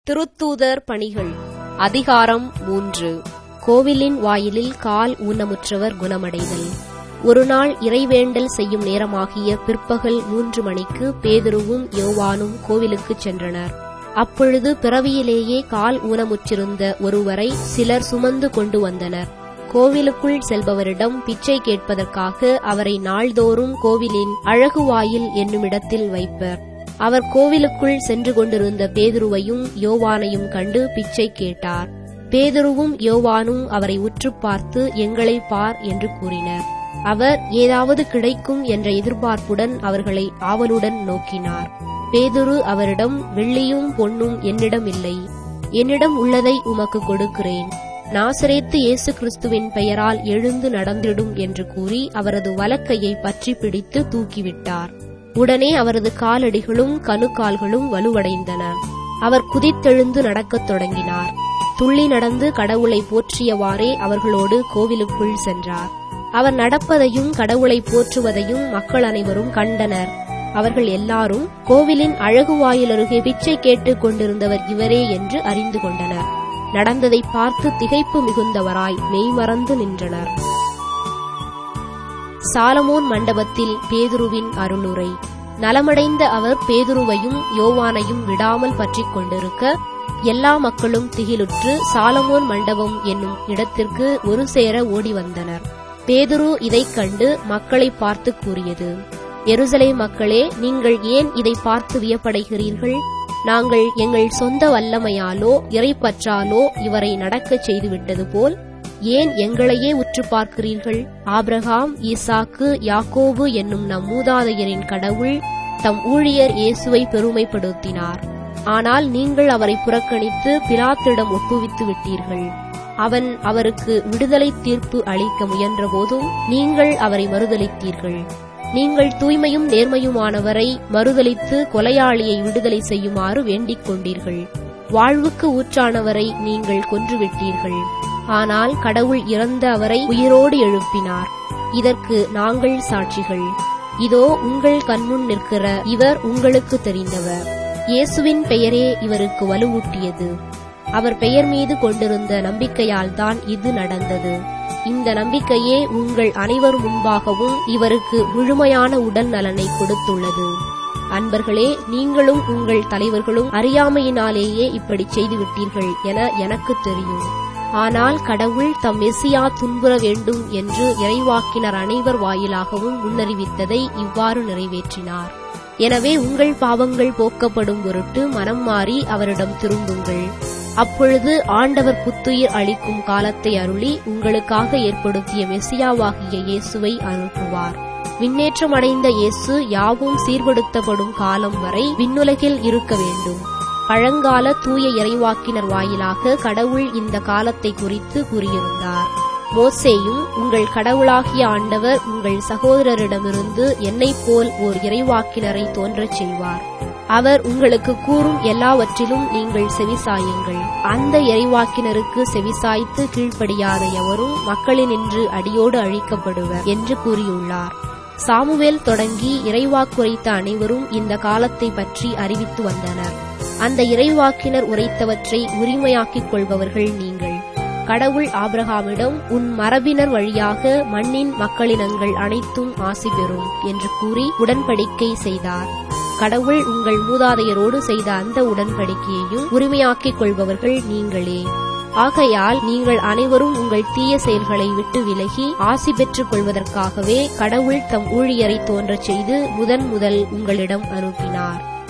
திருத்தூதர் பணிகள் அதிகாரம் மூன்று கோவிலின் வாயிலில் கால் ஊனமுற்றவர் குணமடைதல் ஒருநாள் இறைவேண்டல் செய்யும் நேரமாகிய பிற்பகல் மூன்று மணிக்கு பேதுருவும் யோவானும் கோவிலுக்குச் சென்றனர் அப்பொழுது பிறவியிலேயே கால் ஊனமுற்றிருந்த ஒருவரை சிலர் சுமந்து கொண்டு வந்தனர் கோவிலுக்குள் செல்பவரிடம் பிச்சை கேட்பதற்காக அவரை நாள்தோறும் கோவிலின் அழகு வாயில் என்னுமிடத்தில் வைப்பர் அவர் கோவிலுக்குள் சென்று கொண்டிருந்த பேதுருவையும் யோவானையும் கண்டு பிச்சை கேட்டார் பேதுருவும் யோவானும் அவரை உற்று பார்த்து எங்களை பார் என்று கூறினர் அவர் ஏதாவது கிடைக்கும் என்ற எதிர்பார்ப்புடன் அவர்களை ஆவலுடன் நோக்கினார் பேதுரு அவரிடம் வெள்ளியும் பொன்னும் என்னிடம் இல்லை என்னிடம் உள்ளதை உமக்கு கொடுக்கிறேன் நாசரேத்து இயேசு கிறிஸ்துவின் பெயரால் எழுந்து நடந்திடும் என்று கூறி அவரது வலக்கையை பற்றி பிடித்து தூக்கிவிட்டார் உடனே அவரது காலடிகளும் கணுக்கால்களும் வலுவடைந்தன அவர் குதித்தெழுந்து நடக்கத் தொடங்கினார் துள்ளி நடந்து கடவுளை போற்றியவாறே அவர்களோடு கோவிலுக்குள் சென்றார் அவர் நடப்பதையும் கடவுளை போற்றுவதையும் மக்கள் அனைவரும் கண்டனர் அவர்கள் எல்லாரும் கோவிலின் அழகு வாயிலருகே பிச்சை கேட்டுக் கொண்டிருந்தவர் இவரே என்று அறிந்து கொண்டனர் நடந்ததை பார்த்து திகைப்பு மிகுந்தவராய் மெய்மறந்து நின்றனர் சாலமோன் மண்டபத்தில் பேதுருவின் அருளுரை நலமடைந்த அவர் பேதுருவையும் யோவானையும் விடாமல் பற்றிக் கொண்டிருக்க எல்லா மக்களும் திகிலுற்று சாலமோன் மண்டபம் என்னும் இடத்திற்கு ஒரு சேர ஓடி வந்தனர் பேதுரு இதைக் கண்டு மக்களை பார்த்து கூறியது எருசலே மக்களே நீங்கள் ஏன் இதை பார்த்து வியப்படைகிறீர்கள் நாங்கள் எங்கள் சொந்த வல்லமையாலோ இறைப்பற்றாலோ இவரை நடக்கச் செய்துவிட்டது போல் ஏன் எங்களையே உற்று பார்க்கிறீர்கள் ஆபிரகாம் ஈசாக்கு யாக்கோபு என்னும் நம் மூதாதையரின் கடவுள் தம் ஊழியர் இயேசுவை பெருமைப்படுத்தினார் ஆனால் நீங்கள் அவரை புறக்கணித்து பிலாத்திடம் ஒப்புவித்து விட்டீர்கள் அவன் அவருக்கு விடுதலை தீர்ப்பு அளிக்க முயன்றபோதும் நீங்கள் அவரை மறுதளித்தீர்கள் நீங்கள் தூய்மையும் நேர்மையுமானவரை மறுதளித்து கொலையாளியை விடுதலை செய்யுமாறு வேண்டிக் கொண்டீர்கள் வாழ்வுக்கு ஊற்றானவரை நீங்கள் கொன்றுவிட்டீர்கள் ஆனால் கடவுள் இறந்த அவரை உயிரோடு எழுப்பினார் இதற்கு நாங்கள் சாட்சிகள் இதோ உங்கள் கண்முன் நிற்கிற இவர் உங்களுக்கு தெரிந்தவர் இயேசுவின் பெயரே இவருக்கு வலுவூட்டியது அவர் பெயர் மீது கொண்டிருந்த நம்பிக்கையால் தான் இது நடந்தது இந்த நம்பிக்கையே உங்கள் அனைவர் முன்பாகவும் இவருக்கு முழுமையான உடல் நலனை கொடுத்துள்ளது அன்பர்களே நீங்களும் உங்கள் தலைவர்களும் அறியாமையினாலேயே இப்படி செய்துவிட்டீர்கள் என எனக்கு தெரியும் ஆனால் கடவுள் தம் மெசியா துன்புற வேண்டும் என்று இறைவாக்கினர் அனைவர் வாயிலாகவும் முன்னறிவித்ததை இவ்வாறு நிறைவேற்றினார் எனவே உங்கள் பாவங்கள் போக்கப்படும் பொருட்டு மனம் மாறி அவரிடம் திரும்புங்கள் அப்பொழுது ஆண்டவர் புத்துயிர் அளிக்கும் காலத்தை அருளி உங்களுக்காக ஏற்படுத்திய மெசியாவாகிய இயேசுவை அனுப்புவார் விண்ணேற்றமடைந்த இயேசு யாவும் சீர்படுத்தப்படும் காலம் வரை விண்ணுலகில் இருக்க வேண்டும் பழங்கால தூய இறைவாக்கினர் வாயிலாக கடவுள் இந்த காலத்தை குறித்து கூறியிருந்தார் மோசேயும் உங்கள் கடவுளாகிய ஆண்டவர் உங்கள் சகோதரரிடமிருந்து என்னைப் போல் ஓர் இறைவாக்கினரை தோன்றச் செய்வார் அவர் உங்களுக்கு கூறும் எல்லாவற்றிலும் நீங்கள் செவிசாயுங்கள் அந்த இறைவாக்கினருக்கு செவிசாய்த்து கீழ்ப்படியாத எவரும் மக்களினின்று அடியோடு அழிக்கப்படுவர் என்று கூறியுள்ளார் சாமுவேல் தொடங்கி இறைவாக்குரைத்த அனைவரும் இந்த காலத்தை பற்றி அறிவித்து வந்தனர் அந்த இறைவாக்கினர் உரைத்தவற்றை உரிமையாக்கிக் கொள்பவர்கள் நீங்கள் கடவுள் ஆபிரகாமிடம் உன் மரபினர் வழியாக மண்ணின் மக்களினங்கள் அனைத்தும் ஆசி பெறும் என்று கூறி உடன்படிக்கை செய்தார் கடவுள் உங்கள் மூதாதையரோடு செய்த அந்த உடன்படிக்கையையும் உரிமையாக்கிக் கொள்பவர்கள் நீங்களே ஆகையால் நீங்கள் அனைவரும் உங்கள் தீய செயல்களை விட்டு விலகி ஆசி பெற்றுக் கொள்வதற்காகவே கடவுள் தம் ஊழியரை தோன்றச் செய்து முதன் முதல் உங்களிடம் அனுப்பினார்